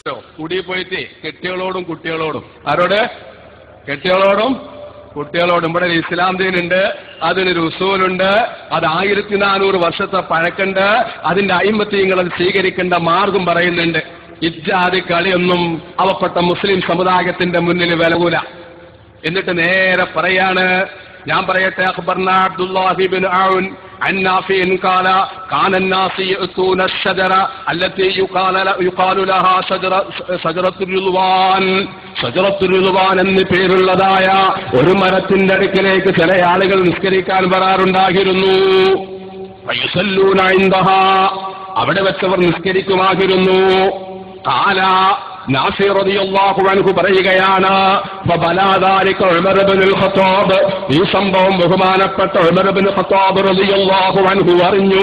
കൂടി പോയിട്ട് കെട്ടികളോടും കുട്ടികളോടും ആരോട് കെട്ടികളോടും കുട്ടികളോടും ഇവിടെ ഒരു ഇസ്ലാം ദീനുണ്ട് അതിനൊരു ഉസൂലുണ്ട് അത് ആയിരത്തി നാനൂറ് വർഷത്തെ പഴക്കുണ്ട് അതിന്റെ അയിമ്പത്തിയങ്ങൾ അത് സ്വീകരിക്കേണ്ട മാർഗം പറയുന്നുണ്ട് ഇത്യാദി കളിയൊന്നും അവപ്പെട്ട മുസ്ലിം സമുദായത്തിന്റെ മുന്നിൽ വിലകൂല എന്നിട്ട് നേരെ പറയാണ് ഞാൻ പറയട്ടെ അഖ്ബർന അബ്ദുല്ലാഹി ബിൻ ഔൻ عن نافع قال كان الناس يؤتون الشجرة التي يقال يقال لها شجرة شجرة الرضوان ഷജറത്തു റിളുവാൻ എന്ന് പേരുള്ളതായ ഒരു മരത്തിന്റെ അടുക്കിലേക്ക് ചില ആളുകൾ നിസ്കരിക്കാൻ വരാറുണ്ടായിരുന്നു വയുസല്ലൂന ഇൻദഹാ. അവിടെ വെച്ചവർ നിസ്കരിക്കുമായിരുന്നു കാല നാസിർ റളിയല്ലാഹു അൻഹു പറയുകയാണ് ഫബലാ ദാലിക ഉമർ ഇബ്നുൽ ഖത്താബ് ഈ സംഭവം ബഹുമാനപ്പെട്ട ഉമർ ഇബ്നുൽ ഖത്താബ് റളിയല്ലാഹു അൻഹു അറിഞ്ഞു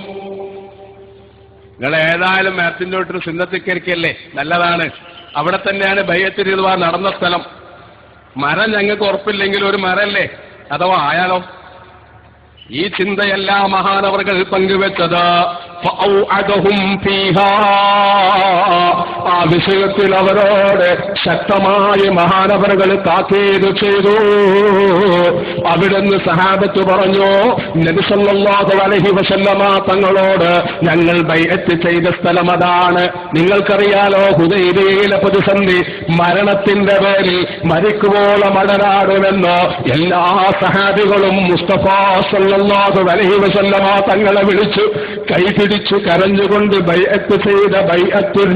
നിങ്ങൾ ഏതായാലും മരത്തിന്റെ തൊട്ട് സുന്നത്തിക്കരിക്കല്ലേ നല്ലതാണ് അവിടെ തന്നെയാണ് ബയ്യത്തിരുവാ നടന്ന സ്ഥലം മരം ഞങ്ങൾക്ക് ഉറപ്പില്ലെങ്കിൽ ഒരു മരല്ലേ അഥവാ ആയാലോ ഈ ചിന്തയല്ല മഹാനവറുകൾ പങ്കുവെച്ചത് ഫഔഅദഹും ഫീഹാ. ആ വിഷയത്തിൽ അവരോട് ശക്തമായി മഹാനവറുകൾ താക്കീത് ചെയ്തു അവിടുന്ന് സഹാബത്ത് പറഞ്ഞു നബിസല്ലാഹു അലഹി വസല്ലമ തങ്ങളോട് ഞങ്ങൾ ബൈഅത്ത് ചെയ്ത സ്ഥലം അതാണ് നിങ്ങൾക്കറിയാലോ ഹുദൈബിയയിലെ പ്രതിസന്ധി മരണത്തിന്റെ പേരിൽ മരിക്കുവോളം അടരാടുമെന്ന് എല്ലാ സഹാബികളും മുസ്തഫ സല്ലല്ലാഹു അലൈഹി വസല്ലമ തങ്ങളെ വിളിച്ചു കൈപിടിച്ചു കരഞ്ഞുകൊണ്ട് ബൈഅത്ത് ചെയ്ത ബൈഅത്തുൽ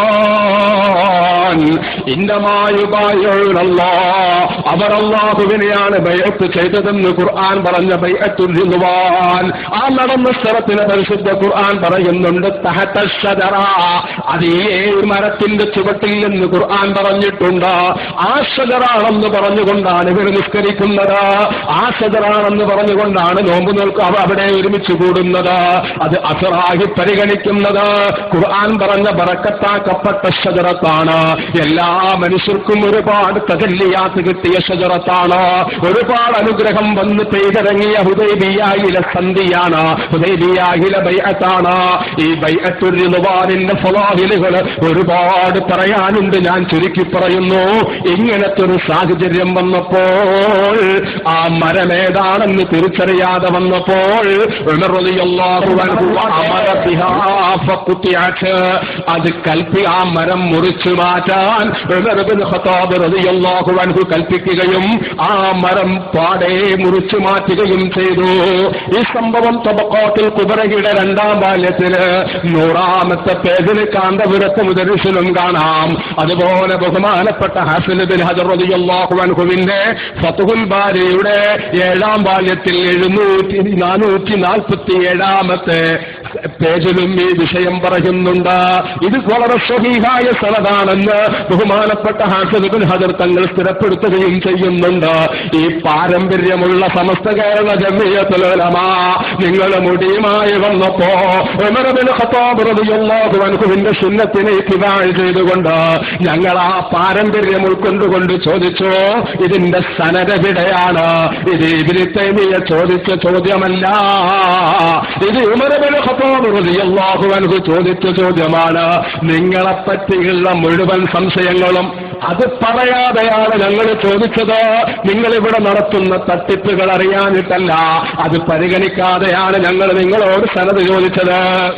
റിദ്വാൻ ഇന്നമായുബായുള്ള അവർ അള്ളാഹുവിനെയാണ് ബൈഅത്ത് ചെയ്തതെന്ന് ഖുർആൻ പറഞ്ഞ ബൈഅത്തുൽ റിദ്വാൻ ആ നടന്ന സ്ഥലത്തിന് പരിശുദ്ധ ഖുർആൻ പറയുന്നുണ്ട് തഹത്ത ഷജറ അത് ഈ ഏഴ് മരത്തിന്റെ ചുവട്ടിൽ നിന്ന് ഖുർആൻ പറഞ്ഞിട്ടുണ്ട് ആ ഷജറാണെന്ന് പറഞ്ഞുകൊണ്ടാണ് ഇവർ നിസ്കരിക്കുന്നത് ആ ഷജറാണെന്ന് പറഞ്ഞുകൊണ്ടാണ് നോമ്പ് നോൽക്കുക അവ അവിടെ ഒരുമിച്ച് കൂടുന്നത് അത് അസറാഹി പരിഗണിക്കുന്നത് ഖുർആൻ പറഞ്ഞ ബറക്കത്താക്കപ്പെട്ട ഷജറത്താണ് എല്ലാ മനുഷ്യർക്കും ഒരുപാട് തകല്ലിയാത്ത് കിട്ടിയ ഷജറത്താണ് ഒരുപാട് അനുഗ്രഹം വന്ന് പെയ്തിറങ്ങിയ ഹുദൈബിയായിലെ സന്ധിയാണ് ഹുദൈബിയായിലെ ബൈഅത്താണ് ഈ ബൈഅത്തുറിന്റെ ഫലാഹിലുകൾ ഒരുപാട് പറയാനുണ്ട് ഞാൻ ചുരുക്കി പറയുന്നു ഇങ്ങനത്തെ ഒരു സാഹചര്യം വന്നപ്പോൾ ആ മരം ഏതാണെന്ന് തിരിച്ചറിയാതെ വന്നപ്പോൾ ഉമർ റളിയല്ലാഹു അൻഹു അമര ബിഹാ ഫഖുതിഅത്. അത് കൽപ്പി ആ മരം മുറിച്ചു മാറ്റാൻ ഉമർ ഇബ്നു ഖത്താബ് റളിയല്ലാഹു അൻഹു കൽപ്പിക്കുകയും ആ മരം പാടെ മുറിച്ചു മാറ്റുകയും ചെയ്തു ഈ സംഭവം തബക്കാത്തിൽ കുബറയുടെ രണ്ടാം ബാല്യത്തില് നൂറാമത്തെ പേജിൽ കാന്തപുരത്ത് മുതരിശിലും കാണാം അതുപോലെ ബഹുമാനപ്പെട്ട ഹാഫിൽ ബിൻ ഹജർ റളിയല്ലാഹു അൻഹുവിന്റെ ഫതുഹുൽ ബാരിയുടെ ഏഴാം ബാല്യത്തിൽ എഴുന്നൂറ്റി നാനൂറ്റി നാൽപ്പത്തി ഏഴാമത്തെ പേജിലും ഈ വിഷയം പറയുന്നുണ്ട് ഇത് വളരെ സ്വഹീഹായ സനതാണെന്ന് ബഹുമാനപ്പെട്ട ഹാഫിദ് ബിൻ ഹജർ തങ്ങൾ സ്ഥിരപ്പെടുത്തുകയും ചെയ്യുന്നുണ്ട് ഈ പാരമ്പര്യമുള്ള സമസ്ത കേരള ജമിയത്തുലമാ നിങ്ങൾ മുടിയുമായി വന്നപ്പോ ഉമർ ബിൻ ഖത്താബ് റളിയല്ലാഹു അൻഹുവിന്റെ സുന്നത്തിനെ ഇത്തിബാഴ് ചെയ്തുകൊണ്ട് ഞങ്ങൾ ആ പാരമ്പര്യം ഉൾക്കൊണ്ടുകൊണ്ട് ചോദിച്ചു ഇതിന്റെ സനരവിടെയാണ് ഇത് ഇബിന് തൈമിയ ചോദിച്ച ചോദ്യമല്ല ഇത് ഉമർ ബിൻ ഖത്താബ് റളിയല്ലാഹു അൻഹു ചോദിച്ച ചോദ്യമാണ് നിങ്ങളെ പറ്റിയുള്ള മുഴുവൻ സംശയങ്ങളും അത് പറയാതെയാണ് ഞങ്ങൾ ചോദിച്ചത് നിങ്ങൾ ഇവിടെ നടത്തുന്ന തട്ടിപ്പുകൾ അറിയാനിട്ടല്ല അത് പരിഗണിക്കാതെയാണ് ഞങ്ങൾ നിങ്ങളോട് സനത് ചോദിച്ചത്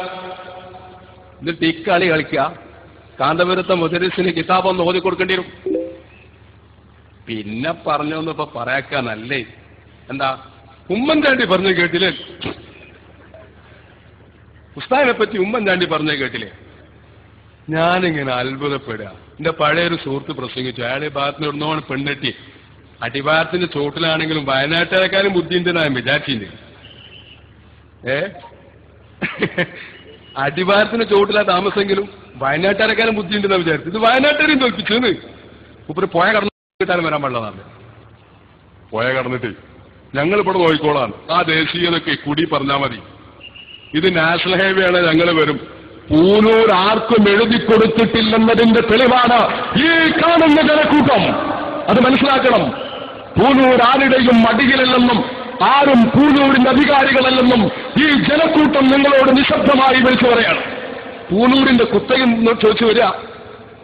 എന്നിട്ട് ഇക്കളി കളിക്കുക കാന്തപുരത്തെ മുദരിസിന് കിതാബ് ഒന്ന് ഓതി കൊടുക്കേണ്ടി വരും പിന്നെ പറഞ്ഞൊന്നും ഇപ്പൊ പറയാക്കാനല്ലേ എന്താ ഉമ്മൻചാണ്ടി പറഞ്ഞു കേട്ടില്ലേ ഉസ്താദിനെ പറ്റി ഉമ്മൻചാണ്ടി പറഞ്ഞു കേട്ടില്ലേ ഞാനിങ്ങനെ അത്ഭുതപ്പെടുക എന്റെ പഴയൊരു സുഹൃത്ത് പ്രസംഗിച്ചു അയാൾ ഈ ഭാഗത്ത് നിന്നോണ് പെണ്ണെട്ടി അടിഭാരത്തിന്റെ ചോട്ടിലാണെങ്കിലും വയനാട്ടുകാരെക്കാരും ബുദ്ധിയുണ്ട് ഞാൻ വിചാരിച്ചിട്ടുണ്ട് ഏ അടിവാരത്തിന് ചോട്ടിലാ താമസമെങ്കിലും വയനാട്ടുകാരെക്കാരും ബുദ്ധിയുണ്ടെന്നാ വിചാരിച്ചു ഇത് വയനാട്ടുകാരെയും തോൽപ്പിച്ചെന്ന് ഉപ്പര് പോയ കടന്നു കിട്ടാൻ വരാൻ പാടില്ലെന്നാണ് പോയ കടന്നിട്ട് ഞങ്ങൾ ഇവിടെ നോക്കിക്കോളാം ആ ദേശീയതൊക്കെ കുടി പറഞ്ഞാൽ മതി ഇത് നാഷണൽ ഹൈവേ ആണ് ഞങ്ങൾ വരും പൂനൂർ ആർക്കും എഴുതി കൊടുത്തിട്ടില്ലെന്നതിന്റെ തെളിവാണ് ഈ കാണുന്ന ജനക്കൂട്ടം അത് മനസ്സിലാക്കണം പൂനൂർ ആരുടെയും മടിയിലല്ലെന്നും ആരും പൂനൂരിന്റെ അധികാരികളല്ലെന്നും ഈ ജനക്കൂട്ടം നിങ്ങളോട് നിശബ്ദമായി വിളിച്ചു പറയാണ് പൂനൂരിന്റെ കുത്തയും ചോദിച്ചു വരിക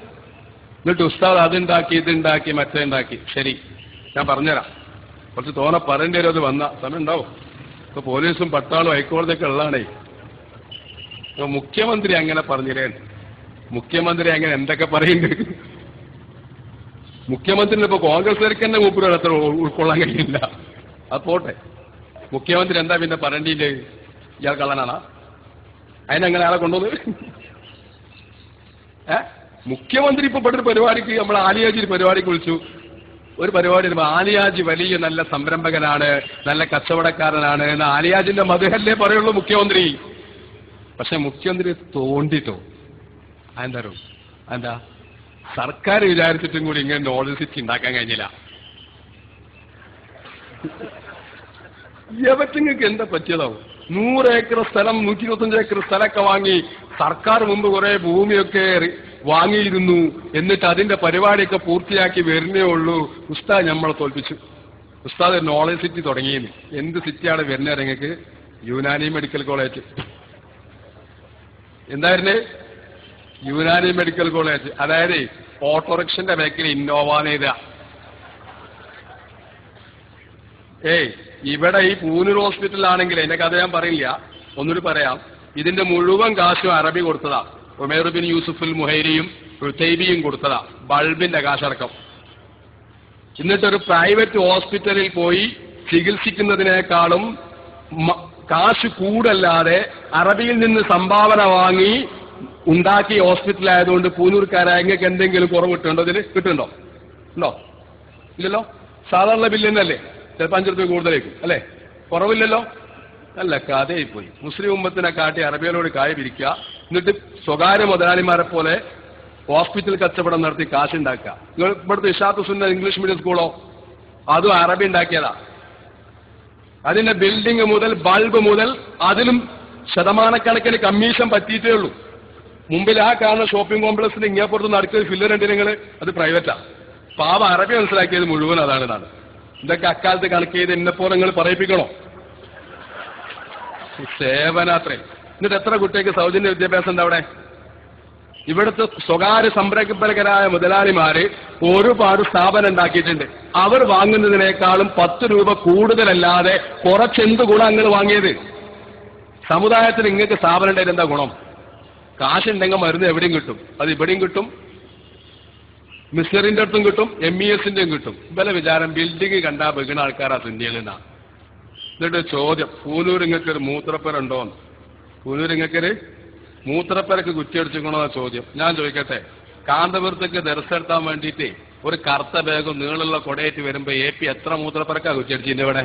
എന്നിട്ട് ഉസ്താദ് അതുണ്ടാക്കി ഇതുണ്ടാക്കി മറ്റേ ഉണ്ടാക്കി ശരി ഞാൻ പറഞ്ഞുതരാം കുറച്ച് തോനെ പറയേണ്ടി വരും അത് വന്ന സമയം ഉണ്ടാവും ഇപ്പൊ പോലീസും പട്ടാളും ഹൈക്കോടതിയൊക്കെ ഉള്ളതാണേ ഇപ്പൊ മുഖ്യമന്ത്രി അങ്ങനെ പറഞ്ഞില്ലേ മുഖ്യമന്ത്രി അങ്ങനെ എന്തൊക്കെ പറയുന്നുണ്ട് മുഖ്യമന്ത്രി ഇപ്പൊ കോൺഗ്രസ്സുകാർക്ക് തന്നെ മൂപ്പര് അത്ര ഉൾ- ഉൾക്കൊള്ളാൻ കഴിയില്ല അത് പോട്ടെ മുഖ്യമന്ത്രി എന്താ പിന്നെ പറയേണ്ടിയില്ലേ ഇയാൾ കള്ളനാണാ അതിനങ്ങനെ ആളെ കൊണ്ടുവന്ന് ഏ മുഖ്യമന്ത്രി ഇപ്പൊ ഇവിടെ ഒരു പരിപാടിക്ക് നമ്മൾ ആലിയാജി ഒരു പരിപാടിക്ക് വിളിച്ചു ഒരു പരിപാടി വരുമ്പോ ആലിയാജി വലിയ നല്ല സംരംഭകനാണ് നല്ല കച്ചവടക്കാരനാണ് എന്ന് ആലിയാജിന്റെ മധുഹല്ലേ പറയുള്ളൂ മുഖ്യമന്ത്രി പക്ഷെ മുഖ്യമന്ത്രി തോണ്ടിട്ടോ അതെന്താ എന്താ സർക്കാർ വിചാരിച്ചിട്ടും കൂടി ഇങ്ങനെ നോളജ് സിറ്റി ഉണ്ടാക്കാൻ കഴിഞ്ഞില്ല യവറ്റിങ്ങൾക്ക് എന്താ പറ്റിയതാവും നൂറ് ഏക്കർ സ്ഥലം നൂറ്റി ഇരുപത്തഞ്ച് ഏക്കർ സ്ഥലമൊക്കെ വാങ്ങി സർക്കാർ മുമ്പ് കുറെ ഭൂമിയൊക്കെ റി- വാങ്ങിയിരുന്നു എന്നിട്ട് അതിന്റെ പരിപാടിയൊക്കെ പൂർത്തിയാക്കി വരുന്നേ ഉള്ളൂ ഉസ്താദ് നമ്മളെ തോൽപ്പിച്ചു ഉസ്താദ് നോളജ് സിറ്റി തുടങ്ങിയെന്ന് എന്ത് സിറ്റിയാണ് വരുന്നത് നിങ്ങൾക്ക് യുനാനി മെഡിക്കൽ കോളേജ് എന്തായിരുന്നേ യുനാനി മെഡിക്കൽ കോളേജ് അതായത് ഓട്ടോറിക്ഷന്റെ ബാക്കിൽ ഇന്നോവാനേത ഏയ് ഇവിടെ ഈ പൂനൂർ ഹോസ്പിറ്റലാണെങ്കിൽ എന്റെ കഥ ഞാൻ പറയില്ല ഒന്നുകൂടി പറയാം ഇതിന്റെ മുഴുവൻ കാശും അറബി കൊടുത്തതാ ഉമേർ ബിൻ യൂസുഫുൽ മുഹൈരിയും ഉത്തൈബിയും കൊടുത്തതാ ബൾബിന്റെ കാശടക്കം എന്നിട്ടൊരു പ്രൈവറ്റ് ഹോസ്പിറ്റലിൽ പോയി ചികിത്സിക്കുന്നതിനേക്കാളും മ- കാശ് കൂടല്ലാതെ അറബിയിൽ നിന്ന് സംഭാവന വാങ്ങി ഉണ്ടാക്കിയ ഹോസ്പിറ്റൽ ആയതുകൊണ്ട് പൂനൂർക്കാരായ നിങ്ങൾക്ക് എന്തെങ്കിലും കുറവ് കിട്ടുന്നുണ്ടോ ഇതിൽ കിട്ടുന്നുണ്ടോ ഉണ്ടോ ഇല്ലല്ലോ സാധാരണ ബില്ല് തന്നെയല്ലേ ചിലപ്പോൾ അഞ്ചു രൂപ കൂടുതലേക്കും അല്ലേ കുറവില്ലല്ലോ അല്ല കഥയായിപ്പോയി മുസ്ലിം ഉമ്മത്തിനെ കാട്ടി അറബികളോട് കായ പിരിക്കുക എന്നിട്ട് സ്വകാര്യ മുതലാളിമാരെ പോലെ ഹോസ്പിറ്റൽ കച്ചവടം നടത്തി കാശുണ്ടാക്കുക നിങ്ങൾ ഇവിടുത്തെ ഇഷാത്ത് സുന്ന ഇംഗ്ലീഷ് മീഡിയം സ്കൂളോ അതും അറബി ഉണ്ടാക്കിയതാ അതിന്റെ ബിൽഡിംഗ് മുതൽ ബൾബ് മുതൽ അതിലും ശതമാനക്കണക്കിന് കമ്മീഷൻ പറ്റിയിട്ടേ ഉള്ളൂ മുമ്പിൽ ആ കാണുന്ന ഷോപ്പിംഗ് കോംപ്ലക്സിന് ഇങ്ങേപ്പുറത്ത് നടക്കുന്ന ഫില്ലർ ഉണ്ട് നിങ്ങൾ അത് പ്രൈവറ്റാ പാവ അറബി മനസ്സിലാക്കിയത് മുഴുവൻ അതാണ് എന്നാണ് ഇതൊക്കെ അക്കാലത്ത് കണക്ക് ചെയ്ത് എന്നെപ്പോലെ നിങ്ങൾ പറയിപ്പിക്കണോ സേവനാത്രേ എന്നിട്ട് എത്ര കുട്ടികൾക്ക് സൗജന്യ വിദ്യാഭ്യാസം ഉണ്ട് അവിടെ ഇവിടുത്തെ സ്വകാര്യ സംരംഭകരായ മുതലാളിമാര് ഒരുപാട് സ്ഥാപനം ഉണ്ടാക്കിയിട്ടുണ്ട് അവർ വാങ്ങുന്നതിനേക്കാളും പത്ത് രൂപ കൂടുതലല്ലാതെ കുറച്ചെന്ത് ഗുണങ്ങൾ വാങ്ങിയത് സമുദായത്തിന് ഇങ്ങക്ക് സ്ഥാപനം ഉണ്ടായിട്ട് എന്താ ഗുണം കാശുണ്ടെങ്കിൽ മരുന്ന് എവിടെയും കിട്ടും അത് ഇവിടെയും കിട്ടും മിസ്റ്ററിന്റെ അടുത്തും കിട്ടും എം ഇ എസിന്റെയും കിട്ടും ഇവലെ വിചാരം ബിൽഡിംഗ് കണ്ടാ വെകുന്ന ആൾക്കാരാ സുന്യലെന്നാ എന്നിട്ട് ചോദ്യം പൂനൂർ ഇങ്ങക്ക് ഒരു മൂത്രപ്പരുണ്ടോ പൂനൂർ ഇങ്ങക്കൊരു മൂത്രപ്പരക്ക് കുറ്റിയടിച്ചിക്കണോ എന്ന ചോദ്യം ഞാൻ ചോദിക്കട്ടെ കാന്തപുരത്തേക്ക് ദർശെടുത്താൻ വേണ്ടിയിട്ട് ഒരു കറുത്ത ബാഗും നീളുള്ള കൊടയേറ്റ് വരുമ്പോ എ പി എത്ര മൂത്രപ്പരക്കാ കുറ്റിയടിച്ചിന്റെ ഇവിടെ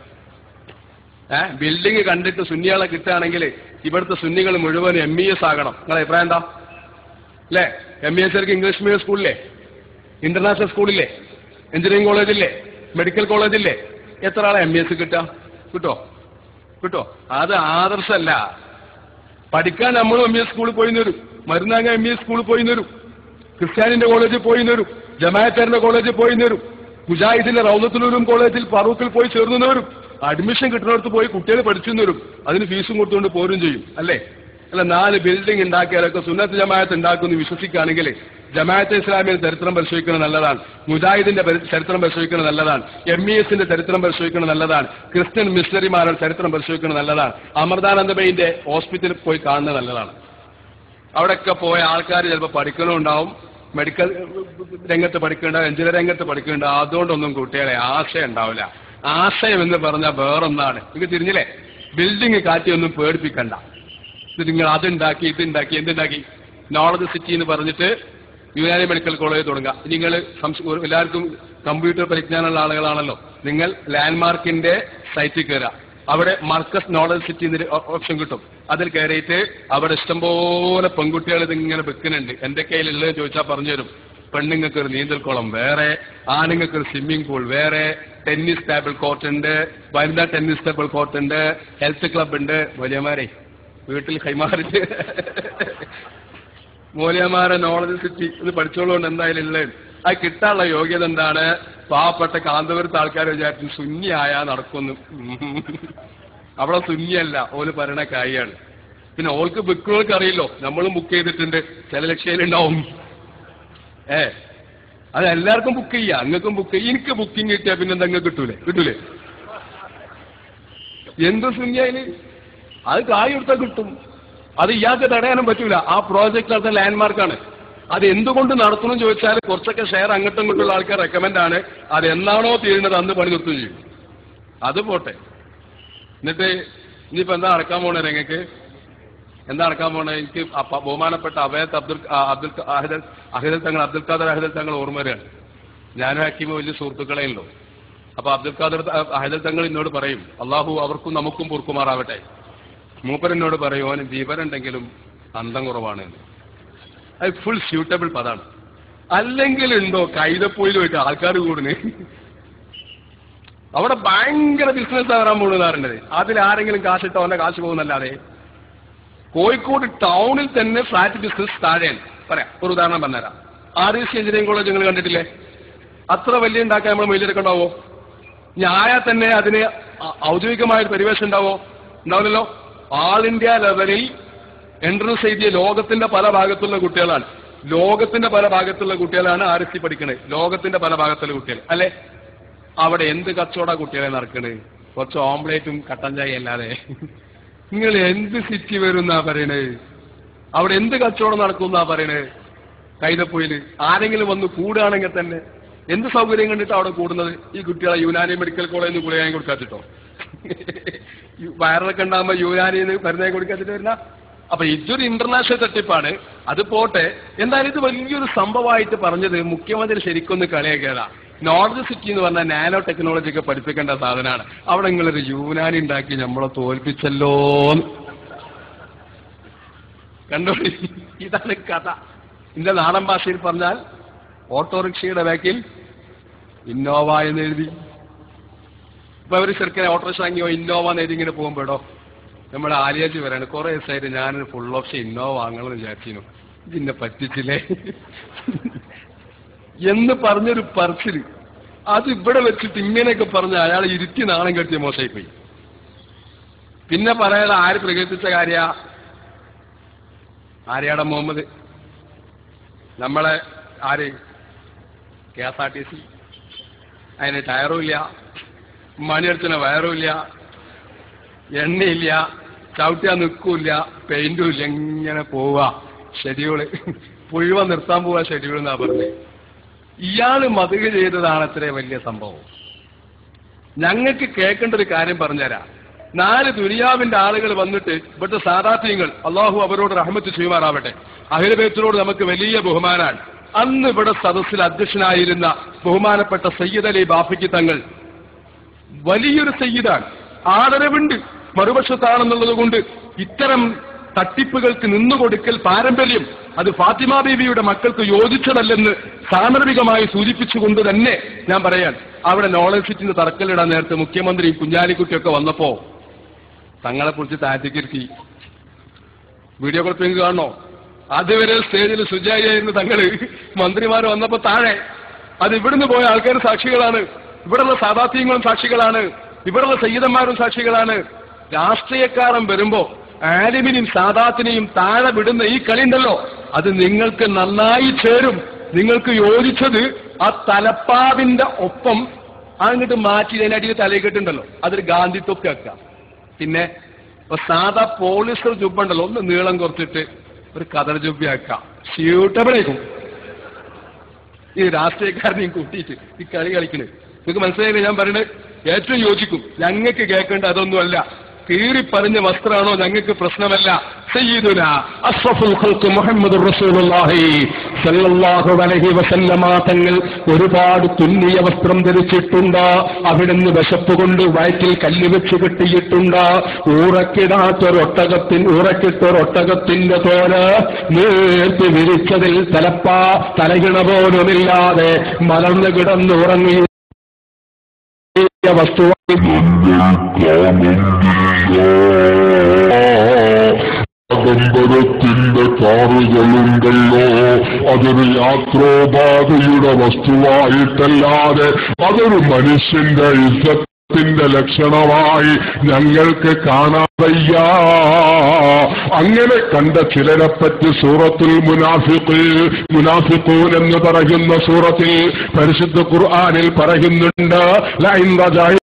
ഏഹ് ബിൽഡിംഗ് കണ്ടിട്ട് സുന്നികളെ കിട്ടുകയാണെങ്കിൽ ഇവിടുത്തെ സുന്നികൾ മുഴുവൻ എം ഇ എസ് ആകണം നിങ്ങളെ അഭിപ്രായം എന്താ അല്ലേ M E S English medium സ്കൂളില്ലേ ഇന്റർനാഷണൽ സ്കൂളില്ലേ എഞ്ചിനീയറിംഗ് കോളേജില്ലേ മെഡിക്കൽ കോളേജില്ലേ എത്ര ആളെ എം ഇ എസ് കിട്ടുക കിട്ടോ കിട്ടോ അത് ആദർശമല്ല പഠിക്കാൻ നമ്മളും എം ഇ എസ് സ്കൂളിൽ പോയി വരും മരുന്നാങ്ങ എം ഇ എസ് സ്കൂളിൽ പോയി വരും ക്രിസ്ത്യാനിന്റെ കോളേജിൽ പോയി വരും ജമാഅത്താറിന്റെ കോളേജിൽ പോയി വരും മുജാഹിദിന്റെ റൗലത്തുലൂരും കോളേജിൽ ഫറൂഖിൽ പോയി ചേർന്നു വരും അഡ്മിഷൻ കിട്ടുന്നിടത്ത് പോയി കുട്ടികൾ പഠിച്ചു വരും അതിന് ഫീസും കൊടുത്തുകൊണ്ട് പോരും ചെയ്യും അല്ലേ അല്ല നാല് ബിൽഡിംഗ് ഉണ്ടാക്കിയാലൊക്കെ സുന്നത്ത് ജമാഅത്ത് ഉണ്ടാക്കുമെന്ന് വിശ്വസിക്കുകയാണെങ്കിൽ ജമാഅത്തെ ഇസ്ലാമിയുടെ ചരിത്രം പരിശോധിക്കുന്നത് നല്ലതാണ് മുജാഹിദിന്റെ പരി- ചരിത്രം പരിശോധിക്കുന്നത് നല്ലതാണ് എം ഇ എസിന്റെ ചരിത്രം പരിശോധിക്കുന്നത് നല്ലതാണ് ക്രിസ്ത്യൻ മിഷണറിമാരുടെ ചരിത്രം പരിശോധിക്കുന്നത് നല്ലതാണ് അമൃതാനന്ദബൈന്റെ ഹോസ്പിറ്റലിൽ പോയി കാണുന്നത് നല്ലതാണ് അവിടെയൊക്കെ പോയ ആൾക്കാർ ചിലപ്പോൾ പഠിക്കണമുണ്ടാവും മെഡിക്കൽ രംഗത്ത് പഠിക്കുന്നുണ്ടാവും എഞ്ചിനീയർ രംഗത്ത് പഠിക്കുന്നുണ്ടാവും അതുകൊണ്ടൊന്നും കുട്ടികളെ ആശയം ഉണ്ടാവില്ല ആശയം എന്ന് പറഞ്ഞാൽ വേറൊന്നാണ് നിങ്ങൾക്ക് തിരിഞ്ഞില്ലേ ബിൽഡിംഗ് കാറ്റിയൊന്നും പേടിപ്പിക്കണ്ട ഇത് നിങ്ങൾ അതുണ്ടാക്കി ഇതുണ്ടാക്കി എന്തുണ്ടാക്കി നോളജ് സിറ്റി എന്ന് പറഞ്ഞിട്ട് യുനാനി മെഡിക്കൽ കോളേജ് തുടങ്ങുക നിങ്ങൾ എല്ലാവർക്കും കമ്പ്യൂട്ടർ പരിജ്ഞാനമുള്ള ആളുകളാണല്ലോ നിങ്ങൾ ലാൻഡ്മാർക്കിന്റെ സൈറ്റിൽ കയറുക അവിടെ മർക്കസ് നോളജ് സിറ്റി എന്നൊരു ഓപ്ഷൻ കിട്ടും അതിൽ കയറിയിട്ട് അവിടെ ഇഷ്ടംപോലെ പെൺകുട്ടികൾ ഇതിങ്ങനെ വെക്കുന്നുണ്ട് എന്റെ കയ്യിലുള്ളത് ചോദിച്ചാൽ പറഞ്ഞുതരും പെണ്ണുങ്ങൾക്ക് ഒരു നീന്തൽക്കുളം വേറെ ആണുങ്ങൾക്ക് ഒരു സ്വിമ്മിംഗ് പൂൾ വേറെ ടെന്നീസ് ടേബിൾ കോർട്ട് ഉണ്ട് വനിതാ ടെന്നീസ് ടേബിൾ കോർട്ട് ഉണ്ട് ഹെൽത്ത് ക്ലബ് ഉണ്ട് വലിയമാരെ വീട്ടിൽ കൈമാറിച്ച് മൂല്യമാരെ നോളജ് സിറ്റി ഇത് പഠിച്ചോളുകൊണ്ട് എന്തായാലും ഉള്ളത് അത് കിട്ടാനുള്ള യോഗ്യത എന്താണ് പാവപ്പെട്ട കാന്തപുരത്തെ ആൾക്കാർ വിചാരിച്ചു ശൂന്യായ നടക്കുന്നു അവിടെ ശൂന്യല്ല ഓല് പറയണ കാര്യമാണ് പിന്നെ ഓൾക്ക് ബുക്കുകൾക്ക് അറിയില്ലോ നമ്മളും ബുക്ക് ചെയ്തിട്ടുണ്ട് ചില ലക്ഷ്യയിലുണ്ടാവും ഏ അത് എല്ലാവർക്കും ബുക്ക് ചെയ്യാം അങ്ങക്കും ബുക്ക് ചെയ്യാം എനിക്ക് ബുക്കിംഗ് കിട്ടിയാൽ പിന്നെ എന്താ നിങ്ങൾക്ക് കിട്ടൂലേ കിട്ടൂലേ എന്ത് ശൂന്യയില് അത് കായ് കൊടുത്താൽ കിട്ടും അത് ഇയാൾക്ക് തടയാനും പറ്റൂല ആ പ്രോജക്റ്റ് നടത്തുന്ന ലാൻഡ്മാർക്കാണ് അത് എന്തുകൊണ്ട് നടത്തണം ചോദിച്ചാൽ കുറച്ചൊക്കെ ഷെയർ അങ്ങോട്ടും ഇങ്ങോട്ടുള്ള ആൾക്കാർ റെക്കമെൻഡ് ആണ് അത് എന്നാണോ തീരുന്നത് അന്ന് പണി നിർത്തുകയും ചെയ്യും അത് പോട്ടെ എന്നിട്ട് ഇനിയിപ്പോ എന്താ നടക്കാൻ പോണേ നിങ്ങൾക്ക് എന്താ നടക്കാൻ പോണേ എനിക്ക് അപ്പ- ബഹുമാനപ്പെട്ട അഭയത് അബ്ദുൽ ആ, അബ്ദുൽ ക- അഹിദൽ അഹിദൽ തങ്ങൾ അബ്ദുൽ ഖാദർ അഹിദൽ തങ്ങൾ ഓർമ്മ വരികയാണ് ഞാനും ഹക്കീമും വലിയ സുഹൃത്തുക്കളെ ഉള്ളൂ അപ്പൊ അബ്ദുൽ ഖാദർ ത- അഹിദൽ തങ്ങൾ എന്നോട് പറയും അള്ളാഹു അവർക്കും നമുക്കും പൊറുക്കുമാറാവട്ടെ മൂപ്പർ എന്നോട് പറയും ഓന് വിവരമുണ്ടെങ്കിലും അന്തം കുറവാണ് എന്ന് അത് ഫുൾ സ്യൂട്ടബിൾ പദാണ് അല്ലെങ്കിൽ ഉണ്ടോ കൈതപ്പോയിൽ പോയിട്ട് ആൾക്കാർ കൂടുന്നു അവിടെ ഭയങ്കര ബിസിനസ് വരാൻ പോകുന്നതാറുണ്ടത് അതിൽ ആരെങ്കിലും കാശിട്ടോ അവന്റെ കാശ് പോകുന്നല്ലാതെ കോഴിക്കോട് ടൗണിൽ തന്നെ ഫ്ലാറ്റ് ബിസിനസ് താഴെയാണ് പറയാം ഒരു ഉദാഹരണം പറഞ്ഞുതരാം R S C engineering college നിങ്ങൾ കണ്ടിട്ടില്ലേ അത്ര വലിയ ഉണ്ടാക്കാൻ നമ്മൾ മുന്നിലെടുക്കണ്ടാവോ ഞായാ തന്നെ അതിന് ഔ- ഔദ്യോഗികമായ ഒരു പരിവേഷം ഉണ്ടാവോ ഉണ്ടാവില്ലല്ലോ ആൾ ഇന്ത്യ ലെവലിൽ എൻട്രൻസ് എഴുതിയ ലോകത്തിന്റെ പല ഭാഗത്തുള്ള കുട്ടികളാണ് ലോകത്തിന്റെ പല ഭാഗത്തുള്ള കുട്ടികളാണ് ആർ എസ് സി പഠിക്കണത് ലോകത്തിന്റെ പല ഭാഗത്തുള്ള കുട്ടികൾ അല്ലെ അവിടെ എന്ത് കച്ചവട കുട്ടികളെ നടക്കണ് കുറച്ച് ഓംപ്ലേറ്റും കട്ടൻ ചായ അല്ലാതെ നിങ്ങൾ എന്ത് സിറ്റി വരുന്നാ പറയണത് അവിടെ എന്ത് കച്ചവടം നടക്കുന്നാ പറയണത് കൈതപ്പൊയില് ആരെങ്കിലും വന്ന് കൂടുകയാണെങ്കിൽ തന്നെ എന്ത് സൗകര്യം കണ്ടിട്ട് അവിടെ കൂടുന്നത് ഈ കുട്ടികളെ യുനാനി മെഡിക്കൽ കോളേജിൽ നിന്ന് ഗുളികാൻ കൊടുക്കാത്തിട്ടോ വയറിളൊക്കെ ഉണ്ടാകുമ്പോ യുനാനിന്ന് മരുന്നായി കൊടുക്കാത്തിട്ട് വരുന്ന അപ്പൊ ഇതൊരു ഇന്റർനാഷണൽ തട്ടിപ്പാണ് അത് പോട്ടെ എന്തായാലും ഇത് വലിയൊരു സംഭവമായിട്ട് പറഞ്ഞത് മുഖ്യമന്ത്രി ശരിക്കൊന്ന് കളിയാക്കിയതാ നോർത്ത് സിറ്റി എന്ന് പറഞ്ഞാൽ നാനോ ടെക്നോളജി ഒക്കെ പഠിപ്പിക്കേണ്ട സാധനമാണ് അവിടെ നിങ്ങളൊരു യുനാനി ഉണ്ടാക്കി നമ്മളെ തോൽപ്പിച്ചല്ലോ കണ്ടോളി ഇതാണ് കഥ എന്റെ നാടൻ ഭാഷയിൽ പറഞ്ഞാൽ ഓട്ടോറിക്ഷയുടെ ബാക്കിൽ ഇന്നോവ എന്ന് എഴുതി ഇപ്പൊ അവര് ചെറുക്കനെ ഓട്ടോറിക്ഷ വാങ്ങിയോ ഇന്നോവ എന്ന് എഴുതി ഇങ്ങനെ പോകുമ്പോഴോ നമ്മുടെ ആലിയാജി വരാണ് കുറെ ദിവസമായിട്ട് ഞാനൊരു ഫുൾ ഓപ്ഷൻ ഇന്നോവ വാങ്ങണമെന്ന് വിചാരിച്ചിരുന്നു ഇതിന്നെ പറ്റിച്ചില്ലേ എന്ന് പറഞ്ഞൊരു പറച്ചില് അത് ഇവിടെ വെച്ചിട്ട് ഇങ്ങനെയൊക്കെ പറഞ്ഞ് അയാൾ ഇരുത്തി നാണം കെട്ടിയ മോശമായി പോയി പിന്നെ പറയാതെ ആര് പ്രകീർത്തിച്ച കാര്യ ആര്യാട മുഹമ്മദ് നമ്മളെ ആര് K S R T C അതിന് ടയറും ഇല്ല മണിയടിച്ചിന് വയറും ഇല്ല എണ്ണയില്ല ചവിട്ടിയാ നിൽക്കൂല പെയിന്റും ഇല്ല ഇങ്ങനെ പോവുക ഷെഡ്യൂള് പുഴുവ നിർത്താൻ പോവാ ഷെഡ്യൂൾ എന്നാ പറഞ്ഞത് ഇയാള് മതുക ചെയ്തതാണ് അത്രേ വലിയ സംഭവം ഞങ്ങൾക്ക് കേൾക്കേണ്ട ഒരു കാര്യം പറഞ്ഞുതരാം നാല് ദുനിയാവിന്റെ ആളുകൾ വന്നിട്ട് ഇവിടുത്തെ സാധാത്യങ്ങൾ അള്ളാഹു അവരോട് റഹ്മത്ത് ചെയ്യുമാറാവട്ടെ അഹിലബേത്തിനോട് നമുക്ക് വലിയ ബഹുമാനാണ് അന്ന് ഇവിടെ സദസ്സിൽ അധ്യക്ഷനായിരുന്ന ബഹുമാനപ്പെട്ട സയ്യിദ് അലി ബാഫിക്ക് തങ്ങൾ വലിയൊരു സയ്യിദാണ് ആദരവുണ്ട് മറുപക്ഷത്താണെന്നുള്ളത് കൊണ്ട് ഇത്തരം തട്ടിപ്പുകൾക്ക് നിന്നുകൊടുക്കൽ പാരമ്പര്യം അത് ഫാത്തിമ ബീവിയുടെ മക്കൾക്ക് യോജിച്ചതല്ലെന്ന് സാന്ദർഭികമായി സൂചിപ്പിച്ചുകൊണ്ട് തന്നെ ഞാൻ പറയാൻ അവിടെ നോളജ് സിറ്റിന് തറക്കല്ലിടാൻ നേരത്തെ മുഖ്യമന്ത്രി കുഞ്ഞാലിക്കുട്ടിയൊക്കെ വന്നപ്പോ തങ്ങളെ കുറിച്ച് താഴ്ത്തിക്കിരുത്തി വീഡിയോ ക്ലിപ്പിംഗ് കാണണോ അതുവരെ സ്റ്റേജിൽ സുജാരിയായിരുന്ന തങ്ങള് മന്ത്രിമാർ വന്നപ്പോ താഴെ അത് ഇവിടുന്ന് പോയ ആൾക്കാർ സാക്ഷികളാണ് ഇവിടെയുള്ള സാധാത്യങ്ങളും സാക്ഷികളാണ് ഇവിടെയുള്ള സയ്യിദന്മാരും സാക്ഷികളാണ് രാഷ്ട്രീയക്കാരൻ വരുമ്പോ ആലിമിനെയും സാദാത്തിനെയും താഴെ വിടുന്ന ഈ കളി ഉണ്ടല്ലോ അത് നിങ്ങൾക്ക് നന്നായി ചേരും നിങ്ങൾക്ക് യോജിച്ചത് ആ തലപ്പാവിന്റെ ഒപ്പം അങ്ങോട്ട് മാറ്റി അതിനടിയിൽ തലയിക്കെട്ടുണ്ടല്ലോ അതൊരു ഗാന്ധി തൊപ്പി വെക്കാം പിന്നെ ഇപ്പൊ സാധാ പോളിസ്റ്റർ ജുബുണ്ടല്ലോ ഒന്ന് നീളം കുറച്ചിട്ട് ഒരു കതർ ജുബി ആക്കാം സ്യൂട്ടബിൾ ആയിരിക്കും ഈ രാഷ്ട്രീയക്കാരനെയും കൂട്ടിയിട്ട് ഈ കളി കളിക്കണേ നിങ്ങൾക്ക് മനസ്സിലായില്ലേ ഞാൻ പറയുന്നത് ഏറ്റവും യോജിക്കും ഞങ്ങൾക്ക് കേൾക്കേണ്ട അതൊന്നുമല്ല കീറി പറഞ്ഞ വസ്ത്രമാണോ ഞങ്ങൾക്ക് പ്രശ്നമല്ല സയ്യിദുന അഷ്റഫുൽ ഖൽഖ് മുഹമ്മദ് റസൂലുള്ളാഹി സല്ലല്ലാഹു അലൈഹി വസല്ലമ തങ്ങൾ ഒരുപാട് തുന്നിയ വസ്ത്രം ധരിച്ചിട്ടുണ്ട് അവിടുന്ന് വിശപ്പ് കൊണ്ട് വയറ്റിൽ കല്ല് വെച്ച് കെട്ടിയിട്ടുണ്ട് ഊറക്കിടാത്തൊരൊട്ടകത്തിൻ ഊറക്കിട്ടൊരൊട്ടകത്തിന്റെ തോല് നേർത്ത് വിരിച്ചതിൽ തലപ്പാ തലകിണ പോലുമില്ലാതെ മലർന്നു കിടന്നുറങ്ങി വസ്തുവായി ആഡംബരത്തിന്റെ കാറുകളുണ്ടല്ലോ അതൊരു യാത്രോപാതയുടെ വസ്തുവായിട്ടല്ലാതെ അതൊരു മനുഷ്യന്റെ ഇജ്ജത്ത് ത്തിന്റെ ലക്ഷണമായി ഞങ്ങൾക്ക് കാണാതയ്യ അങ്ങനെ കണ്ട ചിലരെ പറ്റി സൂറത്തുൽ മുനാഫിഖ് മുനാഫിഖൂൻ എന്ന് പറയുന്ന സൂറത്തിൽ പരിശുദ്ധ ഖുർആനിൽ പറയുന്നുണ്ട് ലൈൻ റജാ